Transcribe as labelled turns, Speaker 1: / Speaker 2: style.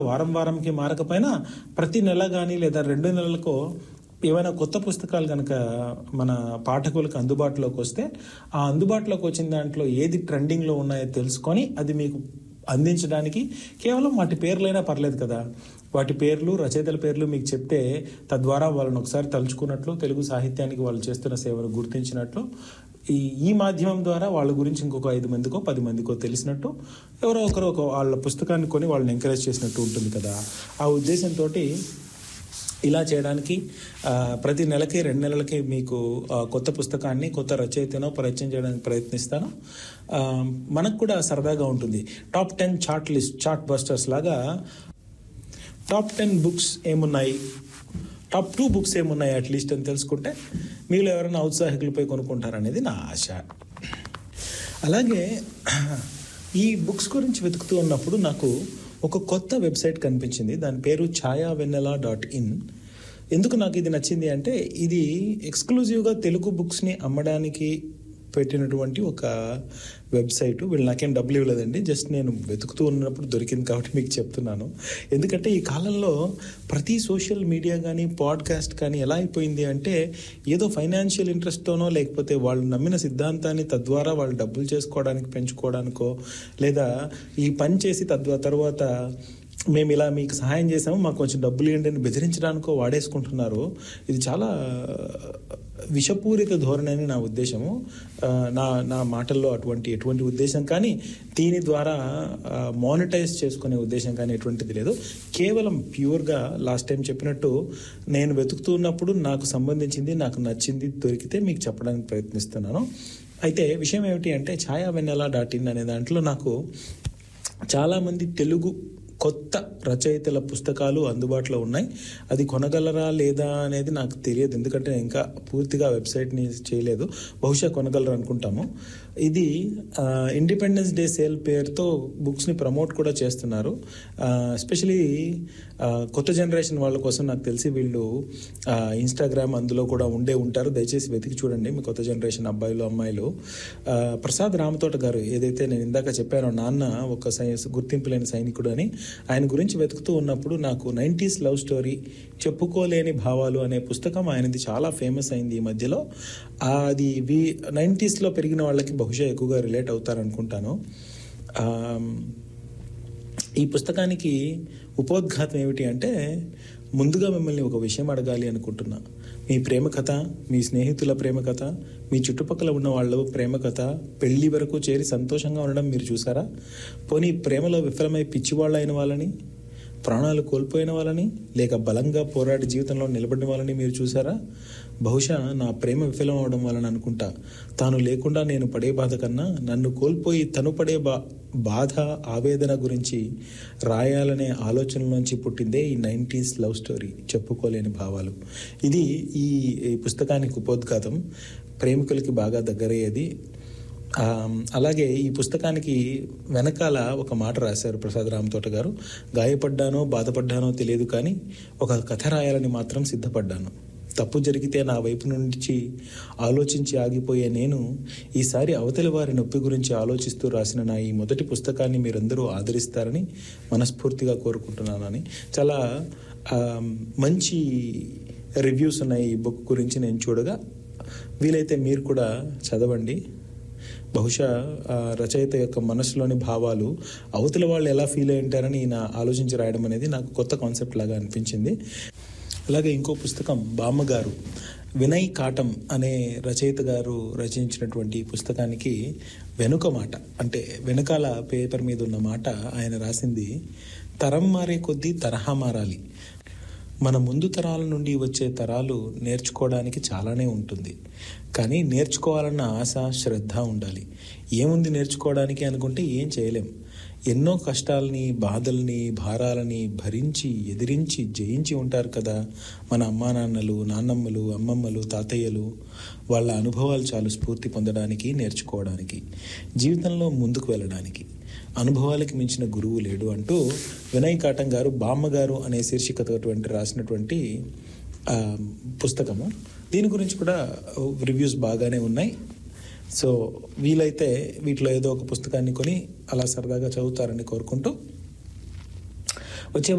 Speaker 1: వారం వారంకి మారకపోయినా ప్రతి నెల కానీ లేదా రెండు నెలలకో ఏవైనా కొత్త పుస్తకాలు కనుక మన పాఠకులకు అందుబాటులోకి వస్తే ఆ అందుబాటులోకి వచ్చిన దాంట్లో ఏది ట్రెండింగ్లో ఉన్నాయో తెలుసుకొని అది మీకు అందించడానికి కేవలం వాటి పేర్లైనా పర్లేదు కదా వాటి పేర్లు రచయితల పేర్లు మీకు చెప్తే తద్వారా వాళ్ళని ఒకసారి తలుచుకున్నట్లు తెలుగు సాహిత్యానికి వాళ్ళు చేస్తున్న సేవను గుర్తించినట్లు ఈ ఈ మాధ్యమం ద్వారా వాళ్ళ గురించి ఇంకొక ఐదు మందికో పది మందికో తెలిసినట్టు ఎవరో ఒకరు ఒక వాళ్ళ పుస్తకాన్ని కొని వాళ్ళని ఎంకరేజ్ చేసినట్టు ఉంటుంది కదా ఆ ఉద్దేశంతో ఇలా చేయడానికి ఆ, ప్రతి నెలకి రెండు నెలలకి మీకు ఆ, కొత్త పుస్తకాన్ని కొత్త రచయితనో పరిచయం చేయడానికి ప్రయత్నిస్తాను ఆ, మనకు కూడా సరదాగా ఉంటుంది top ten chart list chartbusters లాగా టాప్ టెన్ బుక్స్ ఏమున్నాయి టాప్ టూ బుక్స్ ఏమున్నాయి అట్లీస్ట్ అని తెలుసుకుంటే మీలో ఎవరైనా ఔత్సాహికులపై కొనుక్కుంటారనేది నా ఆశ అలాగే ఈ బుక్స్ గురించి వెతుకుతూ ఉన్నప్పుడు నాకు ఒక కొత్త వెబ్సైట్ కనిపించింది దాని పేరు ఛాయా వెన్నెల డాట్ ఇన్ ఎందుకు నాకు ఇది నచ్చింది అంటే ఇది ఎక్స్క్లూజివ్గా తెలుగు బుక్స్ని అమ్మడానికి పెట్టినటువంటి ఒక వెబ్సైట్ వీళ్ళు నాకేం డబ్బులు ఇవ్వలేదండి జస్ట్ నేను వెతుకుతూ ఉన్నప్పుడు దొరికింది కాబట్టి మీకు చెప్తున్నాను ఎందుకంటే ఈ కాలంలో ప్రతి సోషల్ మీడియా కానీ పాడ్కాస్ట్ కానీ ఎలా అయిపోయింది అంటే ఏదో ఫైనాన్షియల్ ఇంట్రెస్ట్తోనో లేకపోతే వాళ్ళు నమ్మిన సిద్ధాంతాన్ని తద్వారా వాళ్ళు డబ్బులు చేసుకోవడానికి పెంచుకోవడానికో లేదా ఈ పని చేసి తద్వా తర్వాత మేము ఇలా మీకు సహాయం చేసాము మాకు కొంచెం డబ్బులు ఇవ్వండి అని బెదిరించడానికో వాడేసుకుంటున్నారు ఇది చాలా విషపూరిత ధోరణి అని నా ఉద్దేశము ఆ, నా నా మాటల్లో అటువంటి ఎటువంటి ఉద్దేశం కానీ దీని ద్వారా మానిటైజ్ చేసుకునే ఉద్దేశం కానీ ఎటువంటిది లేదు కేవలం ప్యూర్గా లాస్ట్ టైం చెప్పినట్టు నేను వెతుకుతూ ఉన్నప్పుడు నాకు సంబంధించింది నాకు నచ్చింది దొరికితే మీకు చెప్పడానికి ప్రయత్నిస్తున్నాను అయితే విషయం ఏమిటి అంటే ఛాయా వెన్నెల డాట్ ఇన్ అనే దాంట్లో నాకు చాలామంది తెలుగు కొత్త రచయితల పుస్తకాలు అందుబాటులో ఉన్నాయి అది కొనగలరా లేదా అనేది నాకు తెలియదు ఎందుకంటే నేను ఇంకా పూర్తిగా వెబ్సైట్ని చేయలేదు బహుశా కొనగలరు అనుకుంటాము ఇది ఇండిపెండెన్స్ డే సేల్ పేరుతో బుక్స్ని ప్రమోట్ కూడా చేస్తున్నారు ఎస్పెషలీ కొత్త జనరేషన్ వాళ్ళ కోసం నాకు తెలిసి వీళ్ళు ఇన్స్టాగ్రామ్ అందులో కూడా ఉండే ఉంటారు దయచేసి వెతికి చూడండి మీ కొత్త జనరేషన్ అబ్బాయిలు అమ్మాయిలు ఆ, ప్రసాద్ రామతోట గారు ఏదైతే నేను ఇందాక చెప్పానో నాన్న ఒక సై గుర్తింపు లేని సైనికుడు అని ఆయన గురించి వెతుకుతూ ఉన్నప్పుడు నాకు నైంటీస్ లవ్ స్టోరీ చెప్పుకోలేని భావాలు అనే పుస్తకం ఆయనది చాలా ఫేమస్ అయింది ఈ మధ్యలో ఆ, అది వి నైంటీస్లో పెరిగిన వాళ్ళకి బహుశా ఎక్కువగా రిలేట్ అవుతారనుకుంటాను ఆ, ఈ పుస్తకానికి ఉపోద్ఘాతం ఏమిటి అంటే ముందుగా మిమ్మల్ని ఒక విషయం అడగాలి అనుకుంటున్నా మీ ప్రేమ కథ మీ స్నేహితుల ప్రేమ కథ మీ చుట్టుపక్కల ఉన్న వాళ్ళ ప్రేమ కథ పెళ్లి వరకు చేరి సంతోషంగా ఉండడం మీరు చూసారా పోనీ ప్రేమలో విఫలమై పిచ్చివాళ్ళు అయిన వాళ్ళని ప్రాణాలు కోల్పోయిన వాళ్ళని లేక బలంగా పోరాడి జీవితంలో నిలబడిన వాళ్ళని మీరు చూసారా బహుశా నా ప్రేమ విఫలం అవడం వలన అనుకుంటా తాను లేకుండా నేను పడే బాధ కన్నా నన్ను కోల్పోయి తను పడే బా బాధ ఆవేదన గురించి రాయాలనే ఆలోచనలోంచి పుట్టిందే ఈ నైంటీస్ లవ్ స్టోరీ చెప్పుకోలేని భావాలు ఇది ఈ ఈ పుస్తకానికి ఉపోద్ఘాతం ప్రేమికులకి బాగా దగ్గరయ్యేది ఆ, అలాగే ఈ పుస్తకానికి వెనకాల ఒక మాట రాశారు ప్రసాద్ రామతోట గారు గాయపడ్డానో బాధపడ్డానో తెలియదు కానీ ఒక కథ రాయాలని మాత్రం సిద్ధపడ్డాను తప్పు జరిగితే నా వైపు నుంచి ఆలోచించి ఆగిపోయే నేను ఈసారి అవతలి వారి నొప్పి గురించి ఆలోచిస్తూ రాసిన నా ఈ మొదటి పుస్తకాన్ని మీరందరూ ఆదరిస్తారని మనస్ఫూర్తిగా కోరుకుంటున్నానని చాలా ఆ, మంచి రివ్యూస్ ఉన్నాయి ఈ బుక్ గురించి నేను చూడగా వీలైతే మీరు కూడా చదవండి బహుశా ఆ రచయిత యొక్క మనసులోని భావాలు అవతల వాళ్ళు ఎలా ఫీల్ అయి ఉంటారని ఈయన ఆలోచించి రాయడం అనేది నాకు కొత్త కాన్సెప్ట్ లాగా అనిపించింది అలాగే ఇంకో పుస్తకం బామ్మగారు వినయ్ కాటం అనే రచయిత గారు రచించినటువంటి ఈ పుస్తకానికి వెనుక మాట అంటే వెనకాల పేపర్ మీద ఉన్న మాట ఆయన రాసింది తరం మారే కొద్దీ తరహా మారాలి మన ముందు తరాల నుండి వచ్చే తరాలు నేర్చుకోవడానికి చాలానే ఉంటుంది కానీ నేర్చుకోవాలన్న ఆశ శ్రద్ధ ఉండాలి ఏముంది నేర్చుకోవడానికి అనుకుంటే ఏం చేయలేం ఎన్నో కష్టాలని బాధల్ని భారాలని భరించి ఎదిరించి జయించి ఉంటారు కదా మన అమ్మా నాన్నలు నాన్నమ్మలు అమ్మమ్మలు తాతయ్యలు వాళ్ళ అనుభవాలు చాలు స్ఫూర్తి పొందడానికి నేర్చుకోవడానికి జీవితంలో ముందుకు వెళ్ళడానికి అనుభవాలకు మించిన గురువు లేడు అంటూ వినయ్ కాటం గారు బామ్మగారు అనే శీర్షికతోటువంటి రాసినటువంటి ఆ, పుస్తకము దీని గురించి కూడా రివ్యూస్ బాగానే ఉన్నాయి సో వీలైతే వీటిలో ఏదో ఒక పుస్తకాన్ని కొని అలా సరదాగా చదువుతారని కోరుకుంటూ వచ్చే